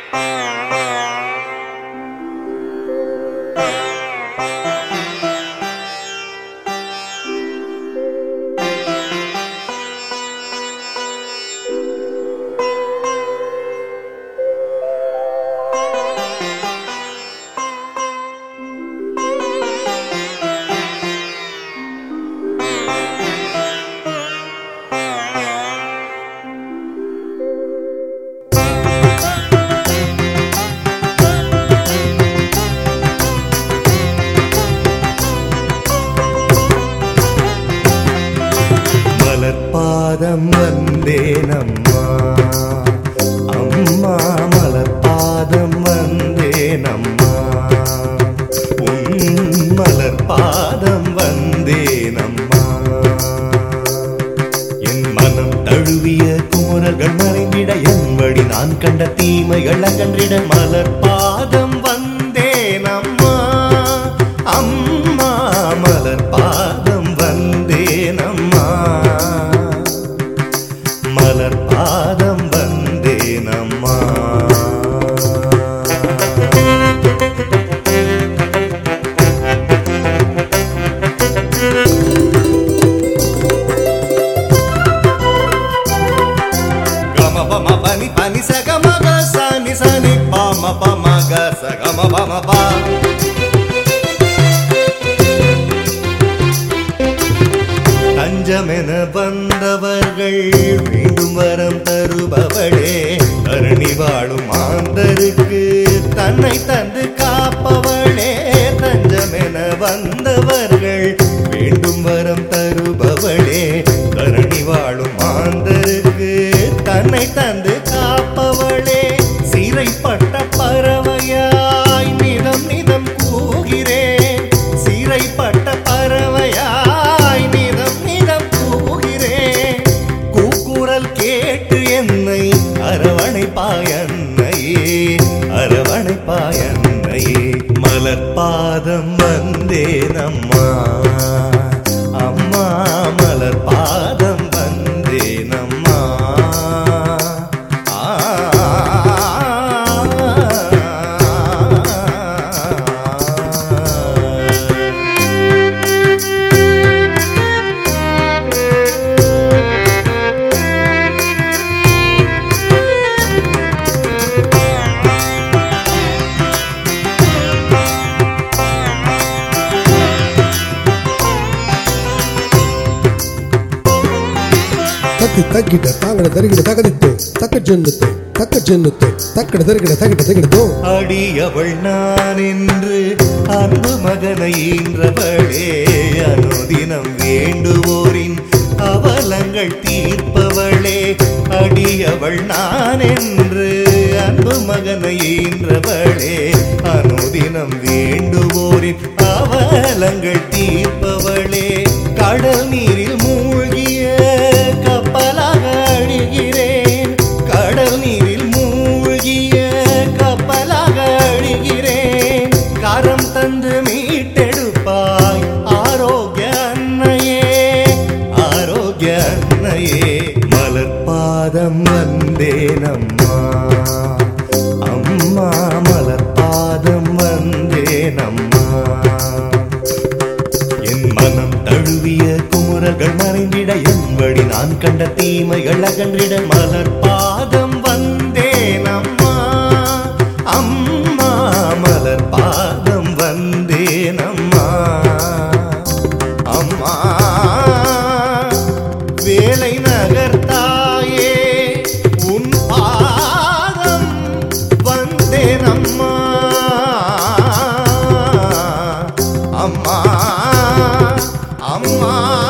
மலர்பாதம் வந்தேனம்மா அம்மா மலர்பாதம் வந்தேனம்மா உன் மலர்பாதம் வந்தேனம்மா என் மனம் தழுவிய குமுறல்கள் மறைந்திட என் வழி நான் கண்ட தீமைகள் அகன்றிட மலர்பாதம் வந்தேனம்மா அம்மா மலர்பாதம் வந்தேனம்மா மலர்பாதம் வந்தேனம்மா గమ పమ పని పని స గమ గ స ని స ని ప మ ప మ గ స గ మ ప మ ప தஞ்சமென வந்தவர்கள் மீண்டும் வரம் தருபவளே கருணி வாழும் மாந்தருக்கு தன்னை தந்து காப்பவளே தஞ்சமென வந்தவர்கள் மீண்டும் வரம் தருபவளே கருணி வாழும் மாந்தருக்கு தன்னை தந்து காப்பவளே சிறைப்பட்ட பறவையாய் நிதம் நிதம் கூகிறேன் சிறைப்பட்ட பறவையாய் நிதம் நிதம் கூகிறேன் கூக்குரல் கேட்டு என்னை அரவணைப்பாயன்னையே அரவணைப்பாயன்னையே மலர்பாதம் வந்தேனம்மா அம்மா மலர்பாதம் வந்தேனம்மா ஆ தத்தி தக்கிட்ட தாங்கட தருகிட தகதித்து தக்க ஜென்னுத்து தக்க ஜென்னுத்து தக்கட தருகிட தகிட தகிடதோ அடியவள் நான் என்று அன்பு மகனை ஈன்றவளே அனுதினம் வேண்டுவோரின் அவலங்கள் தீர்ப்பவளே அடியவள் நான் என்று அன்பு மகனை ஈன்றவளே அனுதினம் வேண்டுவோரின் அவலங்கள் தீர்ப்பவளே கடல் நீரில் மூழ்கிய கப்பலாக அழிகிறேன் கடல் நீரில் மூழ்கிய கப்பலாக அழிகிறேன் கரம் தந்து மீட்டெடுப்பாய் ஆரோக்கிய அன்னையே ஆரோக்கிய அன்னையே மலர்பாதம் வந்தேனம்மா அம்மா மலர்பாதம் வந்தேனம்மா என் மனம் தழுவிய குமுறல்கள் மறைந்திட என் வழி நான் கண்ட தீமைகள் அகன்றிட மலர் பாதம் வந்தேன் அம்மா அம்மா மலர் பாதம் வந்தேன் அம்மா அம்மா வேலை நகர்த்தாயே உன் பாதம் வந்தேன் அம்மா அம்மா அம்மா